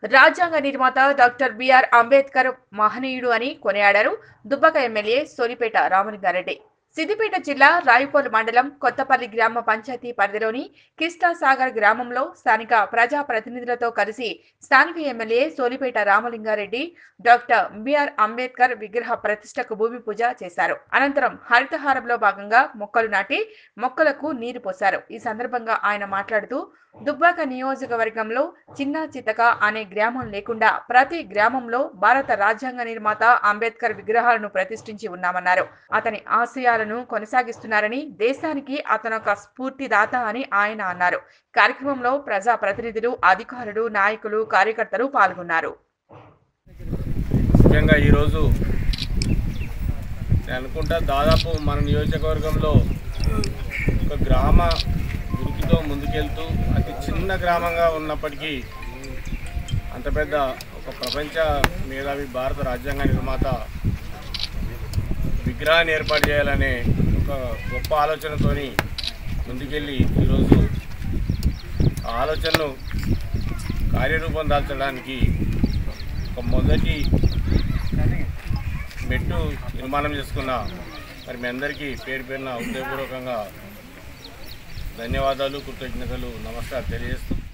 రాజ్యాంగ నిర్మాత doctor B R Ambedkar మహనీయుడు అని కొనియాడారు దుబ్బక ఎమ్మెల్యే సోలిపేట రామలింగారెడ్డి సిద్దిపేట జిల్లా రాయకోల్ మండలం కొత్తపల్లి గ్రామ పంచాయతీ పరిధిలోని కిస్టాసాగర్ గ్రామంలో స్థానిక ప్రజా ప్రతినిధులతో కలిసి స్థానిక MLA Solipeta Ramalinga Reddy doctor B R Ambedkar విగ్రహ ప్రతిష్టకు భూమి పూజ చేశారు అనంతరం హరితహారంలో భాగంగా మొక్కలు నాటి మొక్కలకు నీరు పోశారు ఈ సందర్భంగా ఆయన మాట్లాడుతూ దుబ్బాక నియోజకవర్గంలో చిన్న చితక అనే గ్రామం లేకుండా ప్రతి గ్రామంలో భారత రాజ్యాంగ నిర్మాత అంబేద్కర్ విగ్రహాలను ప్రతిష్ఠించి ఉన్నామన్నారు అతని ఆశయాలను కొనసాగిస్తున్నారని దేశానికి అతనొక స్ఫూర్తిదాత అని ఆయన అన్నారు కార్యక్రమంలో ప్రజా ప్రతినిధులు అధికారులు నాయకులు కార్యకర్తలు పాల్గొన్నారు ముఖ్యంగా ఈరోజు నేను అనుకుంటా దాదాపు మన నియోజకవర్గంలో ఒక గ్రామ ఉనికితో ముందుకెళ్తూ అతి చిన్న గ్రామంగా ఉన్నప్పటికీ అంత పెద్ద ఒక ప్రపంచ మేధావి భారత రాజ్యాంగ నిర్మాత విగ్రహాన్ని ఏర్పాటు చేయాలనే ఒక గొప్ప ఆలోచనతోని ముందుకెళ్ళి ఈరోజు ఆ ఆలోచనను కార్యరూపం దాల్చడానికి ఒక మొదటి మెట్టు నిర్మాణం చేసుకున్న మరి మీ అందరికీ పేరు పేరున హృదయపూర్వకంగా ధన్యవాదాలు కృతజ్ఞతలు నమస్కారం తెలియజేస్తూ